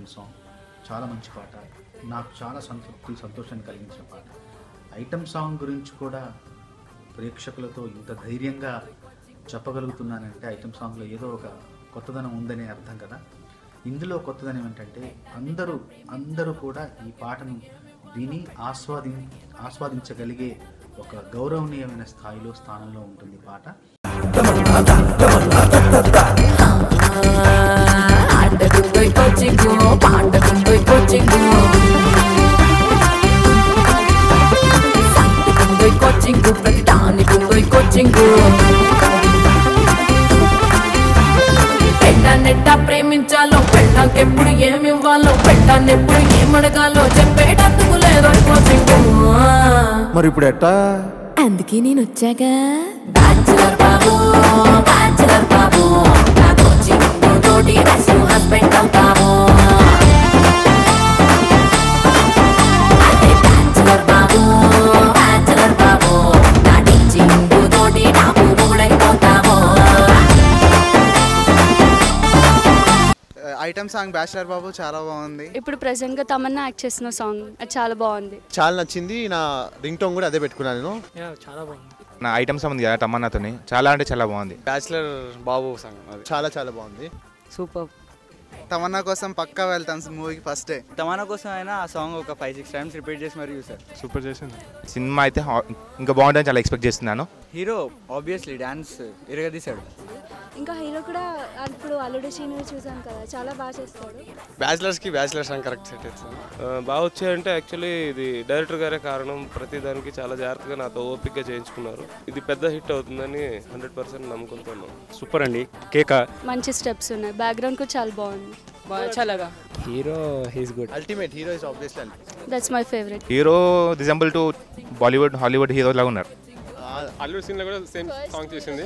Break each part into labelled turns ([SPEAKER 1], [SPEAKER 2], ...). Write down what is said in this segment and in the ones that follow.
[SPEAKER 1] Item song చాలా మంచి పాట నాకు చాలా సంతృప్తి సంతోషాన్ని కలిగించిన పాట ఐటమ్ సాంగ్ గురించి కూడా ప్రేక్షకులతో ఇంత ధైర్యంగా చెప్పగలుగుతున్నానంటే ఐటమ్ సాంగ్లో ఏదో ఒక కొత్తదనం ఉందనే అర్థం కదా ఇందులో కొత్తదనం ఏంటంటే అందరూ అందరూ కూడా ఈ పాటను విని ఆస్వాది ఆస్వాదించగలిగే ఒక గౌరవనీయమైన స్థాయిలో స్థానంలో ఉంటుంది ఈ పాట
[SPEAKER 2] ఆటకుండోయ్ కోచింగు పాటకుండోయ్ కోచింగు సంతకుండోయ్ కోచింగు ప్రతి దానికుండోయ్ కోచింగు పెట్టానెట్ట ప్రేమించాలో పెట్టాకెప్పుడు ఏమివ్వాలో పెట్టానెప్పుడు ఏమడగాలో చెప్పేటందుకు లేదో కోచింగు
[SPEAKER 3] మరి ఇప్పుడు ఎట్టా
[SPEAKER 2] అందుకే నేను వచ్చాగా బ్యాచులర్ బాబు బ్యాచులర్ బాబు నా కోచింగ్ తోటి రసు హస్బెండ్ అవుతాము అదే బ్యాచులర్ బాబు బ్యాచులర్ బాబు నా టీచింగ్ తోటి నాకు మూడైపోతాము
[SPEAKER 4] ఐటమ్ సాంగ్ బ్యాచిలర్ బాబు చాలా బాగుంది
[SPEAKER 5] ఇప్పుడు ప్రెసెంట్ గా తమన్నా యాక్ట్ చేసిన సాంగ్ అది చాలా బాగుంది
[SPEAKER 3] చాలా నచ్చింది నా రింగ్ టోన్ కూడా అదే పెట్టుకున్నాను నేను
[SPEAKER 6] చాలా బాగుంది
[SPEAKER 7] నా ఐటమ్స్ ఉంది కదా తమన్నాతోని చాలా అంటే చాలా బాగుంది
[SPEAKER 6] బ్యాచిలర్ బాబు సాంగ్ అది
[SPEAKER 3] చాలా చాలా బాగుంది
[SPEAKER 6] సూపర్
[SPEAKER 4] తమన్నా కోసం పక్కా వెళ్తాం మూవీకి ఫస్ట్ డే
[SPEAKER 6] తమానా కోసం అయినా ఆ సాంగ్ ఒక ఫైవ్ సిక్స్ టైమ్స్ రిపీట్ చేసి మరి చూసారు
[SPEAKER 7] సూపర్ చేసింది సినిమా అయితే హా- ఇంకా బాగుంటుందని చాలా ఎక్స్పెక్ట్ చేస్తున్నాను
[SPEAKER 6] హీరో ఆబ్వియస్లీ డాన్స్ ఇరగదీశాడు
[SPEAKER 5] ఇంకా హీరో కూడా ఇప్పుడు అల్లుడు సీన్ చూసాను కదా చాలా బాగా చేస్తాడు
[SPEAKER 8] బ్యాచిలర్స్కి బ్యాచిలర్ సాంగ్ కరెక్ట్ సెట్ అవుతుంది
[SPEAKER 9] బాగా వచ్చాయంటే యాక్చువల్లీ ఇది డైరెక్టర్ గారే కారణం ప్రతి దానికి చాలా జాగ్రత్తగా నాతో ఓపిక్గా చేయించుకున్నారు ఇది పెద్ద హిట్ అవుతుందని హండ్రెడ్ పర్సెంట్ నమ్ముకుంటున్నాను
[SPEAKER 8] సూపర్ అండి కేక
[SPEAKER 5] మంచి స్టెప్స్ ఉన్నాయి బ్యాక్గ్రౌండ్ కూడా చాలా బాగుంది
[SPEAKER 6] చల్లగా
[SPEAKER 8] hero he's good
[SPEAKER 3] ultimate hero is obviously
[SPEAKER 5] that's my favourite
[SPEAKER 7] hero resemble to Bollywood Hollywood hero లాగా ఉన్నారు
[SPEAKER 8] अल्लू सिंह ने सेम सॉन्ग చేసింది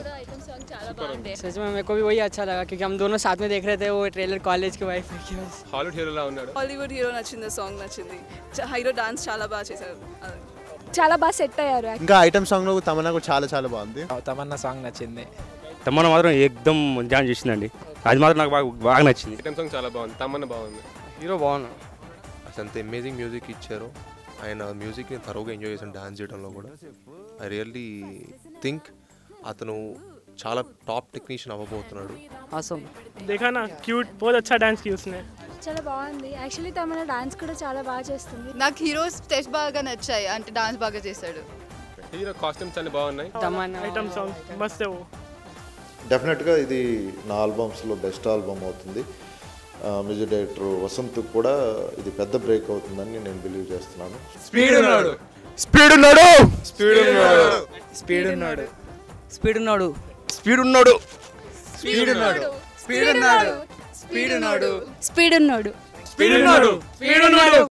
[SPEAKER 6] सच में मेरे को भी वही अच्छा लगा क्योंकि हम दोनों साथ में देख रहे थे वो ट्रेलर कॉलेज के वाइफ की बस
[SPEAKER 8] హాలీవుడ్ హీరోలా ఉన్నాడు
[SPEAKER 10] హాలీవుడ్ హీరో నచ్చింది సాంగ్ నచ్చింది చ- హీరో డాన్స్ చాలా బాగా చేశారు అది.
[SPEAKER 5] చాలా బాగా సెట్ అయ్యారు
[SPEAKER 3] ఇంకా ఐటమ్ సాంగ్ లో తమన్నా కూడా చాలా చాలా బాగుంది
[SPEAKER 6] తమన్నా సాంగ్ నచ్చింది
[SPEAKER 8] తమన్నా మాత్రం ఏకదం జాయిన్ చేసిందండి అది మాత్రం నాకు బాగా బాగా నచ్చింది ఐటమ్ సాంగ్ చాలా బాగుంది తమన్నా బాగుంది
[SPEAKER 6] హీరో బాగున్నాడు
[SPEAKER 9] అసలు అంత అమేజింగ్ మ్యూజిక్ ఇచ్చారు ఆయన మ్యూజిక్ని తరువుగా ఎంజాయ్ చేశాను డాన్స్ చేయడంలో కూడా ఐ రియల్లీ థింక్ అతను చాలా టాప్ టెక్నీషియన్ అవ్వబోతున్నాడు
[SPEAKER 6] awesome
[SPEAKER 11] देखा ना क्यूट बहुत अच्छा डांस किया उसने
[SPEAKER 5] చాలా బాగుంది యాక్చువల్లీ తమన్నా డాన్స్ కూడా చాలా బాగా చేస్తుంది
[SPEAKER 10] నాకు హీరో స్టెప్స్ బాగా నచ్చాయి అంటే డాన్స్ బాగా చేశాడు
[SPEAKER 8] హీరో కాస్ట్యూమ్స్ అన్ని బాగున్నాయి
[SPEAKER 6] तमन्ना
[SPEAKER 11] आइटम सॉन्ग मस्त है वो
[SPEAKER 12] డెఫినెట్గా ఇది నా ఆల్బమ్స్లో బెస్ట్ ఆల్బమ్ అవుతుంది ఆ, మ్యూజిక్ డైరెక్టర్ వసంత్ కూడా ఇది పెద్ద బ్రేక్ అవుతుందని నేను బిలీవ్ చేస్తున్నాను
[SPEAKER 6] స్పీడ్ ఉన్నాడు
[SPEAKER 7] స్పీడ్ ఉన్నాడు
[SPEAKER 8] స్పీడ్ ఉన్నాడు
[SPEAKER 6] స్పీడ్ ఉన్నాడు స్పీడ్ ఉన్నాడు
[SPEAKER 7] స్పీడ్ ఉన్నాడు
[SPEAKER 6] స్పీడ్ ఉన్నాడు స్పీడ్ ఉన్నాడు స్పీడ్ ఉన్నాడు
[SPEAKER 5] స్పీడ్ ఉన్నాడు
[SPEAKER 8] స్పీడ్ ఉన్నాడు స్పీడ్ ఉన్నాడు